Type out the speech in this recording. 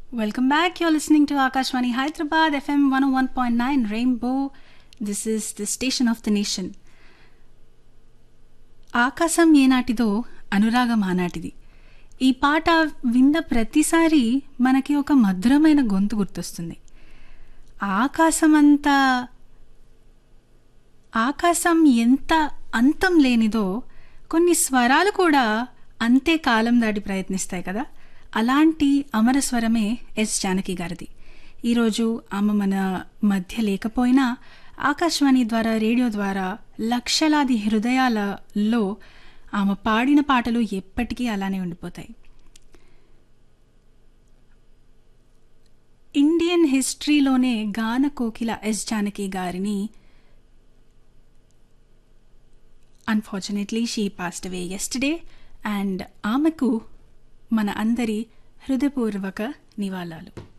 Welcome back. You're listening to Akashwani Hyderabad FM 101.9 Rainbow. This is the station of the nation. ఆకాశం ఏనాటిదో అనురాగం ఆనాటిది ఈ పాట విన్న ప్రతిసారి మనకి ఒక మధురమైన గొంతు గుర్తొస్తుంది ఆకాశం అంత ఆకాశం ఎంత అంతం లేనిదో కొన్ని స్వరాలు కూడా అంతే కాలం దాటి ప్రయత్నిస్తాయి కదా అలాంటి అమర స్వరమే ఎస్ జానకి గారిది ఈరోజు ఆమె మన మధ్య లేకపోయినా ఆకాశవాణి ద్వారా రేడియో ద్వారా లక్షలాది హృదయాలలో ఆమె పాడిన పాటలు ఎప్పటికీ అలానే ఉండిపోతాయి ఇండియన్ హిస్టరీలోనే గాన కోకిల ఎస్ జానకి గారిని unfortunately she passed away yesterday and ఆమెకు మన అందరి హృదయపూర్వక నివాళాలు